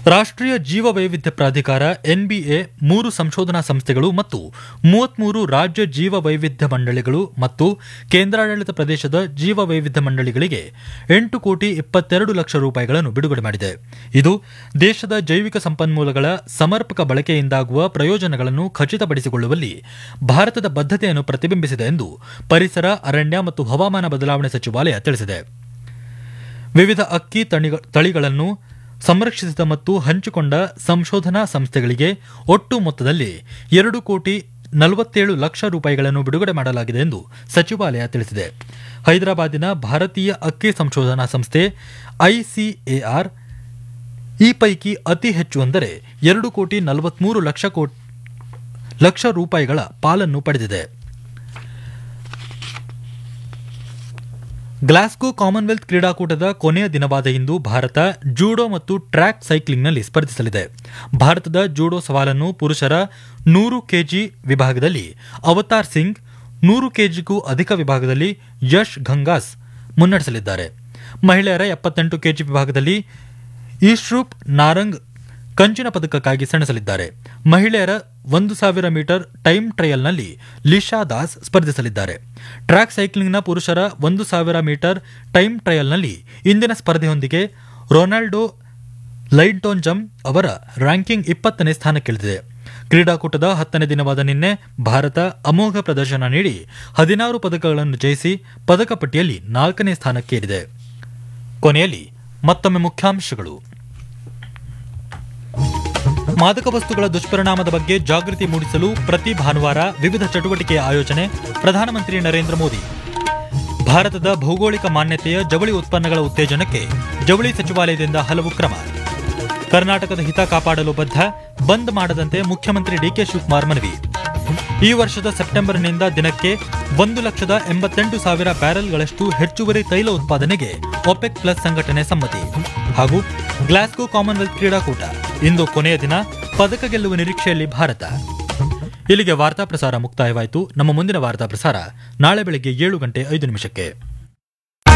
ರಾಷ್ಟ್ರೀಯ ಜೀವ ವೈವಿಧ್ಯ ಪ್ರಾಧಿಕಾರ ಎನ್ಬಿಎ ಮೂರು ಸಂಶೋಧನಾ ಸಂಸ್ಥೆಗಳು ಮತ್ತು ಮೂವತ್ಮೂರು ರಾಜ್ಯ ಜೀವ ವೈವಿಧ್ಯ ಮಂಡಳಿಗಳು ಮತ್ತು ಕೇಂದ್ರಾಡಳಿತ ಪ್ರದೇಶದ ಜೀವ ವೈವಿಧ್ಯ ಮಂಡಳಿಗಳಿಗೆ ಎಂಟು ಕೋಟಿ ಇಪ್ಪತ್ತೆರಡು ಲಕ್ಷ ರೂಪಾಯಿಗಳನ್ನು ಬಿಡುಗಡೆ ಮಾಡಿದೆ ಇದು ದೇಶದ ಜೈವಿಕ ಸಂಪನ್ಮೂಲಗಳ ಸಮರ್ಪಕ ಬಳಕೆಯಿಂದಾಗುವ ಪ್ರಯೋಜನಗಳನ್ನು ಖಚಿತಪಡಿಸಿಕೊಳ್ಳುವಲ್ಲಿ ಭಾರತದ ಬದ್ಧತೆಯನ್ನು ಪ್ರತಿಬಿಂಬಿಸಿದೆ ಎಂದು ಪರಿಸರ ಅರಣ್ಯ ಮತ್ತು ಹವಾಮಾನ ಬದಲಾವಣೆ ಸಚಿವಾಲಯ ತಿಳಿಸಿದೆ ವಿವಿಧ ಅಕ್ಕಿ ತಣಿಗ- ತಳಿಗಳನ್ನು ಸಂರಕ್ಷಿಸಿದ ಮತ್ತು ಹಂಚಿಕೊಂಡ ಸಂಶೋಧನಾ ಸಂಸ್ಥೆಗಳಿಗೆ ಒಟ್ಟು ಮೊತ್ತದಲ್ಲಿ ಎರಡು ಕೋಟಿ ನಲವತ್ತೇಳು ಲಕ್ಷ ರೂಪಾಯಿಗಳನ್ನು ಬಿಡುಗಡೆ ಮಾಡಲಾಗಿದೆ ಎಂದು ಸಚಿವಾಲಯ ತಿಳಿಸಿದೆ ಹೈದರಾಬಾದಿನ ಭಾರತೀಯ ಅಕ್ಕಿ ಸಂಶೋಧನಾ ಸಂಸ್ಥೆ ಐಸಿಎಆರ್ ಈ ಪೈಕಿ ಅತಿ ಹೆಚ್ಚು ಅಂದರೆ ಎರಡು ಕೋಟಿ ನಲವತ್ಮೂರು ಲಕ್ಷ ಕೋಟಿ ಲಕ್ಷ ರೂಪಾಯಿಗಳ ಪಾಲನ್ನು ಪಡೆದಿದೆ ಗ್ಲಾಸ್ಗೋ ಕಾಮನ್ವೆಲ್ತ್ ಕ್ರೀಡಾಕೂಟದ ಕೊನೆಯ ದಿನವಾದ ಇಂದು ಭಾರತ ಜೂಡೋ ಮತ್ತು ಟ್ರ್ಯಾಕ್ ಸೈಕ್ಲಿಂಗ್ನಲ್ಲಿ ಸ್ಪರ್ಧಿಸಲಿದೆ ಭಾರತದ ಜೂಡೋ ಸವಾಲನ್ನು ಪುರುಷರ ನೂರು ಕೆಜಿ ವಿಭಾಗದಲ್ಲಿ ಅವತಾರ್ ಸಿಂಗ್ ನೂರು ಕೆಜಿಗೂ ಅಧಿಕ ವಿಭಾಗದಲ್ಲಿ ಯಶ್ ಗಂಗಾಸ್ ಮುನ್ನಡೆಸಲಿದ್ದಾರೆ ಮಹಿಳೆಯರ ಎಪ್ಪತ್ತೆಂಟು ಕೆಜಿ ವಿಭಾಗದಲ್ಲಿ ಈಶ್ರೂಪ್ ನಾರಂಗ್ ಕಂಚಿನ ಪದಕಕ್ಕಾಗಿ ಸೆಣಸಲಿದ್ದಾರೆ ಮಹಿಳೆಯರ ಒಂದು ಸಾವಿರ ಮೀಟರ್ ಟೈಮ್ ಟ್ರಯಲ್ನಲ್ಲಿ ಲಿಶಾ ದಾಸ್ ಸ್ಪರ್ಧಿಸಲಿದ್ದಾರೆ ಟ್ರ್ಯಾಕ್ ಸೈಕ್ಲಿಂಗ್ನ ಪುರುಷರ ಒಂದು ಸಾವಿರ ಮೀಟರ್ ಟೈಮ್ ಟ್ರಯಲ್ನಲ್ಲಿ ಇಂದಿನ ಸ್ಪರ್ಧೆಯೊಂದಿಗೆ ರೊನಾಲ್ಡೋ ಲೈಡ್ಟೋನ್ಜಮ್ ಅವರ ರ್ಯಾಂಕಿಂಗ್ ಇಪ್ಪತ್ತನೇ ಸ್ಥಾನಕ್ಕಿಳಿದಿದೆ ಕ್ರೀಡಾಕೂಟದ ಹತ್ತನೇ ದಿನವಾದ ನಿನ್ನೆ ಭಾರತ ಅಮೋಘ ಪ್ರದರ್ಶನ ನೀಡಿ ಹದಿನಾರು ಪದಕಗಳನ್ನು ಜಯಿಸಿ ಪದಕ ಪಟ್ಟಿಯಲ್ಲಿ ನಾಲ್ಕನೇ ಸ್ಥಾನಕ್ಕೇರಿದೆ ಕೊನೆಯಲ್ಲಿ ಮತ್ತೊಮ್ಮೆ ಮುಖ್ಯಾಂಶಗಳು ಮಾದಕ ವಸ್ತುಗಳ ದುಷ್ಪರಿಣಾಮದ ಬಗ್ಗೆ ಜಾಗೃತಿ ಮೂಡಿಸಲು ಪ್ರತಿ ಭಾನುವಾರ ವಿವಿಧ ಚಟುವಟಿಕೆಯ ಆಯೋಜನೆ ಪ್ರಧಾನಮಂತ್ರಿ ನರೇಂದ್ರ ಮೋದಿ ಭಾರತದ ಭೌಗೋಳಿಕ ಮಾನ್ಯತೆಯ ಜವಳಿ ಉತ್ಪನ್ನಗಳ ಉತ್ತೇಜನಕ್ಕೆ ಜವಳಿ ಸಚಿವಾಲಯದಿಂದ ಹಲವು ಕ್ರಮ ಕರ್ನಾಟಕದ ಹಿತ ಕಾಪಾಡಲು ಬದ್ಧ ಬಂದ್ ಮಾಡದಂತೆ ಮುಖ್ಯಮಂತ್ರಿ ಡಿಕೆ ಶಿವಕುಮಾರ್ ಮನವಿ ಈ ವರ್ಷದ ಸೆಪ್ಟೆಂಬರ್ನಿಂದ ದಿನಕ್ಕೆ ಒಂದು ಲಕ್ಷದ ಎಂಬತ್ತೆಂಟು ಸಾವಿರ ಬ್ಯಾರೆಲ್ಗಳಷ್ಟು ಹೆಚ್ಚುವರಿ ತೈಲ ಉತ್ಪಾದನೆಗೆ ಒಪೆಕ್ ಪ್ಲಸ್ ಸಂಘಟನೆ ಸಮ್ಮತಿ ಹಾಗೂ ಗ್ಲಾಸ್ಗೋ ಕಾಮನ್ವೆಲ್ತ್ ಕ್ರೀಡಾಕೂಟ ಇಂದು ಕೊನೆಯ ದಿನ ಪದಕ ಗೆಲ್ಲುವ ನಿರೀಕ್ಷೆಯಲ್ಲಿ ಭಾರತ ಇಲ್ಲಿಗೆ ವಾರ್ತಾ ಪ್ರಸಾರ ಮುಕ್ತಾಯವಾಯಿತು ನಮ್ಮ ಮುಂದಿನ ವಾರ್ತಾ ಪ್ರಸಾರ ನಾಳೆ ಬೆಳಗ್ಗೆ ಏಳು ಗಂಟೆ ಐದು ನಿಮಿಷಕ್ಕೆ